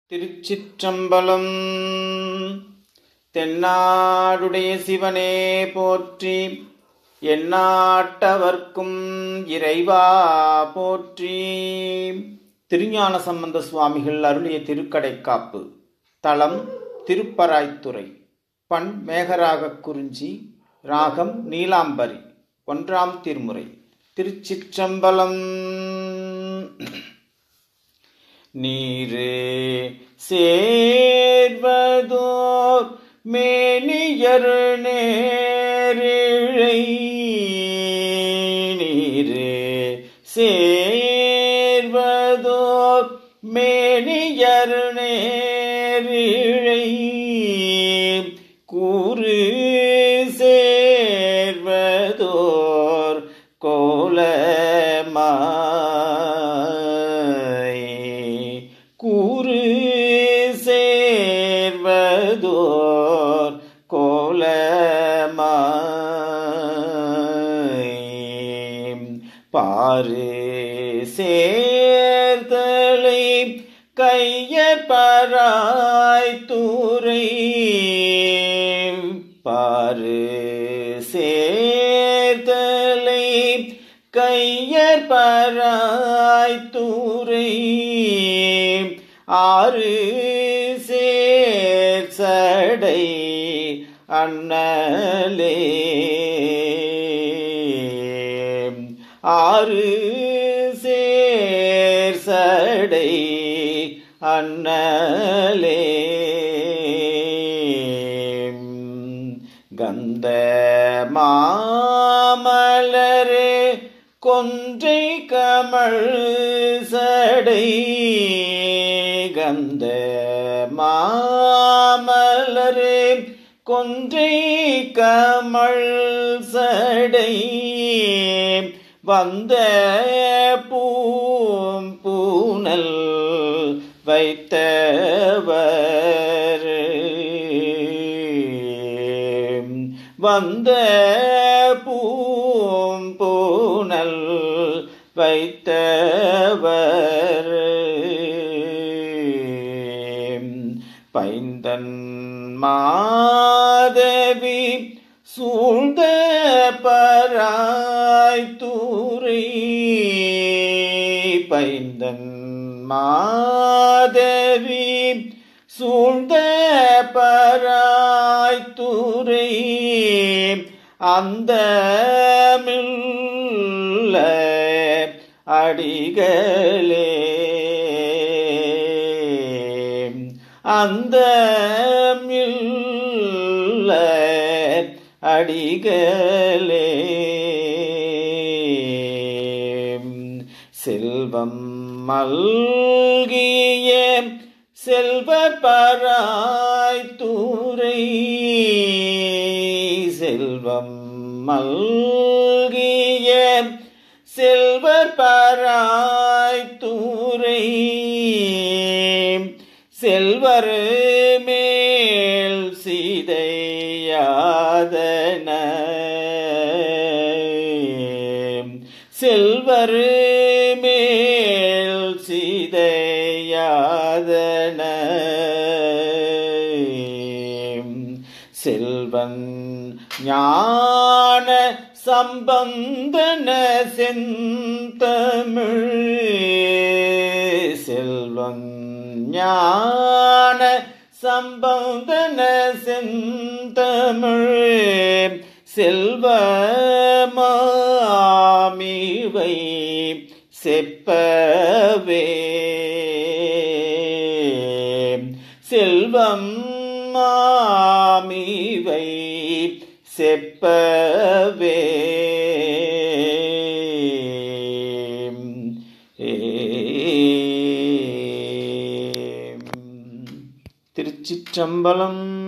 திருச்சிற்றம்பலம் தென்னாடுடைய சிவனே போற்றி எந்நாட்டவர்க்கும் இறைவா போற்றி திருஞான சம்பந்த சுவாமிகள் அருளிய திருக்கடைக்காப்பு தலம் திருப்பராய்த்துறை பண் மேகராக குறிஞ்சி ராகம் நீலாம்பரி ஒன்றாம் திருமுறை திருச்சிற்றம்பலம் நீரே சேர்வதோர் மேனியர் நேரிழை நீரே சேர்வதோர் மேனியர் நேரிழை கூறு சேர்வதோர் கோலமாய் கூறு சேர்வதோர் கோலமாய் பாரு சேர்தலை கையற் பராய் தூரை பாரு சேர்தலை கையற் பராய் தூரை ஆறு சேர் சடை அண்ணலே ஆறு சேர் சடை அண்ணலே கந்த மாமலரே கொன்றை கமழ் சடை கந்த மாமலரே கொன்றை கமழ் சடை வந்த பூம் பூனல் வைத்தவர் வந்த பூம் பூனல் வைத்தவர் பைந்தன் மாதவி சூழ்ந்த பராய் தூரை பைந்தன் மாதவி சூழ்ந்த பராய் தூரை அந்த மில்ல அடிகளே அந்த மில்ல அடிகளே செல்வம் மல்கிய செல்வர் பராய் தூரை செல்வம் மல்கிய செல்வர் பராய் தூரை செல்வர் மேல் சீதையாதன செல்வர் மேல் சீதையாதன செல்வன் ஞான சம்பந்தன செந்தமிழ் செல்வன் ஞான சம்பந்தன செந்தமிழ் செல்வமாமிவை செப்பவே செல்வம் மாமிவை செப்பவே திருச்சிற்றம்பலம்